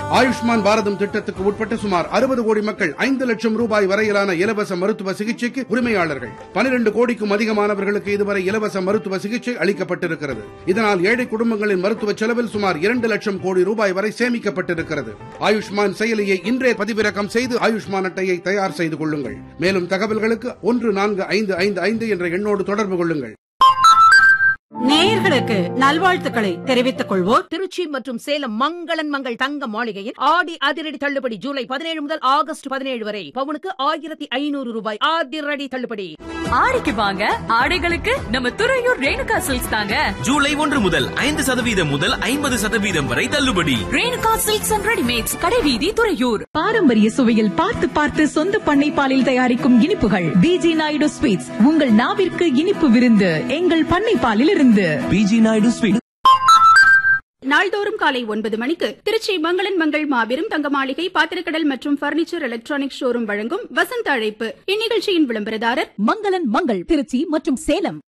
ஆயுஷ்மான் பாரதம் திட்டத்துக்கு உட்பட்ட சுமார் அறுபது கோடி மக்கள் ஐந்து லட்சம் ரூபாய் வரையிலான இலவச மருத்துவ சிகிச்சைக்கு உரிமையாளர்கள் பனிரெண்டு கோடிக்கும் அதிகமானவர்களுக்கு இதுவரை இலவச மருத்துவ சிகிச்சை அளிக்கப்பட்டிருக்கிறது இதனால் ஏழை குடும்பங்களின் மருத்துவ செலவில் சுமார் இரண்டு லட்சம் கோடி ரூபாய் வரை சேமிக்கப்பட்டிருக்கிறது ஆயுஷ்மான் செயலியை இன்றே பதிவிறக்கம் செய்து ஆயுஷ்மான் அட்டையை தயார் செய்து கொள்ளுங்கள் மேலும் தகவல்களுக்கு ஒன்று நான்கு ஐந்து ஐந்து ஐந்து என்ற எண்ணோடு தொடர்பு கொள்ளுங்கள் நேயர்களுக்கு நல்வாழ்த்துக்களை தெரிவித்துக் கொள்வோர் திருச்சி மற்றும் சேலம் மங்களன் மங்கள் தங்க மாளிகையில் ஆடி அதிரடி தள்ளுபடி ஜூலை பதினேழு முதல் ஆகஸ்ட் பதினேழு வரை பவுனுக்கு ஆயிரத்தி ஐநூறு ரூபாய் அதிரடி தள்ளுபடி ஆடிக்கு வாங்க ஆடைகளுக்கு நம்ம துறையூர் ரேணுகா சில்க்ஸ் தாங்க ஜூலை ஒன்று முதல் ஐந்து சதவீதம் முதல் ஐம்பது சதவீதம் வரை தள்ளுபடி ரேணுகா சில்க்ஸ் அண்ட் ரெடிமேட்ஸ் கடைவீதி துறையூர் பாரம்பரிய சுவையில் பார்த்து பார்த்து சொந்த பண்ணை பாலில் தயாரிக்கும் இனிப்புகள் பிஜி நாயுடு ஸ்வீட்ஸ் உங்கள் நாவிற்கு இனிப்பு விருந்து எங்கள் பண்ணை பாலில் இருந்து பிஜி நாயுடு ஸ்வீட் நாள்தோறும் காலை ஒன்பது மணிக்கு திருச்சி மங்களன் மங்கள் மாபெரும் தங்க மாளிகை பாத்திரக்கடல் மற்றும் பர்னிச்சர் எலக்ட்ரானிக் ஷோரூம் வழங்கும் வசந்த அழைப்பு இந்நிகழ்ச்சியின் விளம்பரதாரர் மங்களன் மங்கள் திருச்சி மற்றும் சேலம்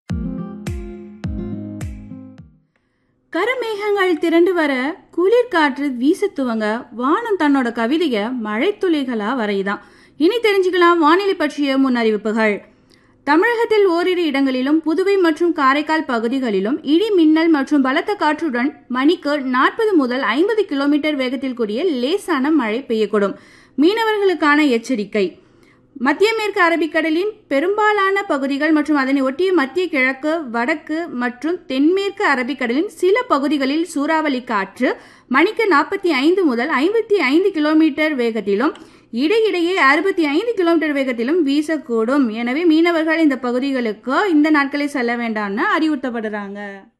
கரமேகங்கள் திரண்டு வர குளிர் காற்று வீச துவங்க வானம் தன்னோட கவிதைய மழைத்துளிகளா வரையுதான் இனி தெரிஞ்சுக்கலாம் வானிலை பற்றிய முன்னறிவிப்புகள் தமிழகத்தில் ஓரிரு இடங்களிலும் புதுவை மற்றும் காரைக்கால் பகுதிகளிலும் இடி மின்னல் மற்றும் பலத்த காற்றுடன் மணிக்கு நாற்பது முதல் ஐம்பது கிலோமீட்டர் வேகத்தில் கூடிய லேசான மழை பெய்யக்கூடும் மீனவர்களுக்கான எச்சரிக்கை மத்திய மேற்கு அரபிக்கடலின் பெரும்பாலான பகுதிகள் மற்றும் அதனை ஒட்டிய மத்திய கிழக்கு வடக்கு மற்றும் தென்மேற்கு அரபிக்கடலின் சில பகுதிகளில் சூறாவளி காற்று மணிக்கு நாற்பத்தி ஐந்து முதல் ஐம்பத்தி ஐந்து கிலோமீட்டர் வேகத்திலும் இடையிடையே அறுபத்தி ஐந்து கிலோமீட்டர் வேகத்திலும் வீசக்கூடும் எனவே மீனவர்கள் இந்த பகுதிகளுக்கு இந்த நாட்களில் செல்ல வேண்டாம்னு அறிவுறுத்தப்படுறாங்க